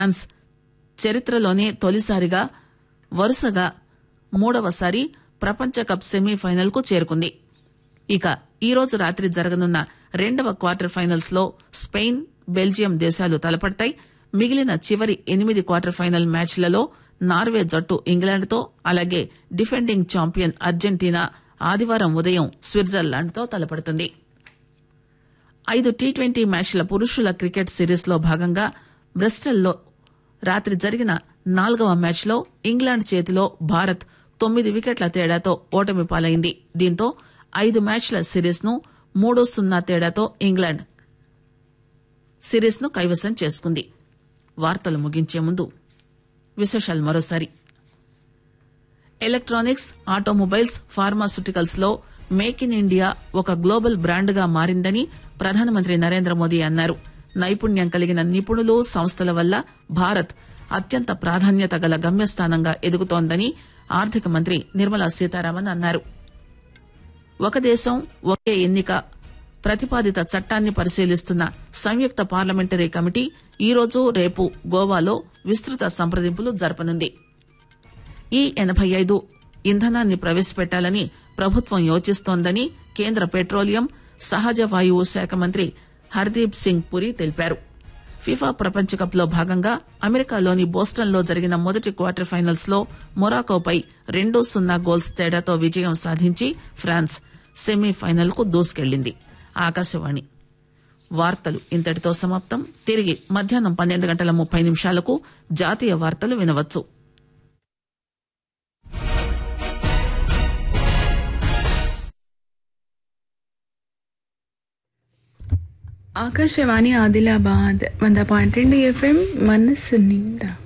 France చరిత్రలోనే తొలిసారిగా వరుసగా మూడవసారి ప్రపంచ కప్ సెమీఫైనల్ కు చేరుకుంది ఇక ఈరోజు రాత్రి జరగనున్న రెండవ క్వార్టర్ ఫైనల్స్ లో స్పెయిన్ బెల్జియం దేశాలు తలపడతాయి మిగిలిన చివరి ఎనిమిది క్వార్టర్ ఫైనల్ మ్యాచ్లలో నార్వే జట్టు ఇంగ్లాండ్ తో అలాగే డిఫెండింగ్ ఛాంపియన్ అర్జెంటీనా ఆదివారం ఉదయం స్విట్జర్లాండ్ తో తలపడుతుంది ఐదు టీ ట్వంటీ మ్యాచ్ల పురుషుల క్రికెట్ సిరీస్ లో భాగంగా బ్రిస్టల్లో రాత్రి జరిగిన నాలుగవ మ్యాచ్లో ఇంగ్లాండ్ చేతిలో భారత్ తొమ్మిది వికెట్ల తేడాతో ఓటమి పాలైంది దీంతో ఐదు మ్యాచ్ల సిరీస్ ను మూడు సున్నా తేడాతో ఇంగ్లాండ్ సిరీస్ ను కైవసం చేసుకుంది వార్తలు ముగించే ముందు విశేషాలు మరోసారి ఎలక్ట్రానిక్స్ ఆటోమొబైల్స్ ఫార్మాస్యూటికల్స్ లో మేక్ ఇన్ ఇండియా ఒక గ్లోబల్ బ్రాండ్ గా మారిందని ప్రధానమంత్రి నరేంద్ర మోదీ అన్నారు నైపుణ్యం కలిగిన నిపుణులు సంస్థల వల్ల భారత్ అత్యంత ప్రాధాన్యత గల గమ్యస్థానంగా ఎదుగుతోందని ఆర్థిక మంత్రి నిర్మలా సీతారామన్ అన్నారు ఒక దేశం ఒకే ఎన్నిక ప్రతిపాదిత చట్టాన్ని పరిశీలిస్తున్న సంయుక్త పార్లమెంటరీ కమిటీ ఈరోజు రేపు గోవాలో విస్తృత సంప్రదింపులు జరపనుంది ఈ ఎనబై ఐదు ఇంధనాన్ని ప్రవేశపెట్టాలని ప్రభుత్వం యోచిస్తోందని కేంద్ర పెట్రోలియం సహజ వాయువు శాఖ మంత్రి హర్దీప్ సింగ్ పురి తెలిపారు ఫిఫా ప్రపంచ కప్ లో భాగంగా అమెరికాలోని బోస్టన్ లో జరిగిన మొదటి క్వార్టర్ ఫైనల్స్ లో మొరాకోపై రెండు సున్నా గోల్స్ తేడాతో విజయం సాధించి ఫ్రాన్స్ సెమీఫైనల్ కు దూసుకెళ్లింది ఆకాశవాణి వార్తలు ఇంతటితో సమాప్తం తిరిగి మధ్యాహ్నం పన్నెండు గంటల ముప్పై నిమిషాలకు జాతీయ వార్తలు వినవచ్చు ఆకాశవాణి ఆదిలాబాద్ వంద పాయింట్ రెండు ఎఫ్ఎం మనస్సు నిండా